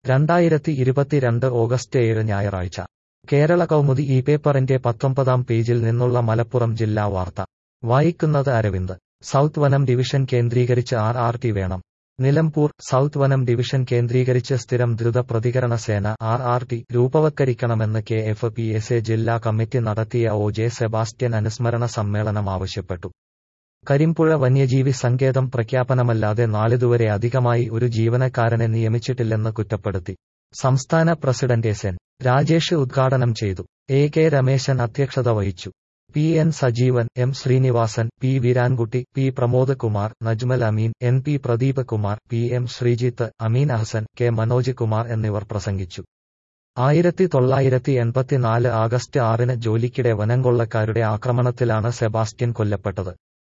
രണ്ടായിരത്തി ഇരുപത്തിരണ്ട് ഓഗസ്റ്റ് ഏഴ് ഞായറാഴ്ച കേരള കൗമുദി ഈ പേപ്പറിന്റെ പത്തൊമ്പതാം പേജിൽ നിന്നുള്ള മലപ്പുറം ജില്ലാ വാർത്ത വായിക്കുന്നത് അരവിന്ദ് സൗത്ത് വനം ഡിവിഷൻ കേന്ദ്രീകരിച്ച് ആർ ആർ ടി വേണം നിലമ്പൂർ സൗത്ത് വനം ഡിവിഷൻ കേന്ദ്രീകരിച്ച് സ്ഥിരം ദ്രുത പ്രതികരണ സേന ആർ ആർ ടി രൂപവത്കരിക്കണമെന്ന് K F P S A ജില്ലാ കമ്മിറ്റി നടത്തിയ ഒ ജെ സെബാസ്റ്റ്യൻ അനുസ്മരണ സമ്മേളനം ആവശ്യപ്പെട്ടു കരിമ്പുഴ വന്യജീവി സങ്കേതം പ്രഖ്യാപനമല്ലാതെ നാളിതുവരെ അധികമായി ഒരു ജീവനക്കാരനെ നിയമിച്ചിട്ടില്ലെന്ന് കുറ്റപ്പെടുത്തി സംസ്ഥാന പ്രസിഡന്റ് എസ് എൻ രാജേഷ് ഉദ്ഘാടനം ചെയ്തു എ കെ രമേശൻ അധ്യക്ഷത വഹിച്ചു P N Sajeevan M Srinivasan P Veerankutty P Pramod Kumar Najmal Ameen N P Pradeep Kumar P M Sreejith Ameen Ahsan K Manoj Kumar എന്നിവർ പ്രസംഗിച്ചു ആയിരത്തി തൊള്ളായിരത്തി എൺപത്തിനാല് ആഗസ്റ്റ് ആറിന് ജോലിക്കിടെ വനംകൊള്ളക്കാരുടെ ആക്രമണത്തിലാണ് സെബാസ്റ്റ്യൻ കൊല്ലപ്പെട്ടത്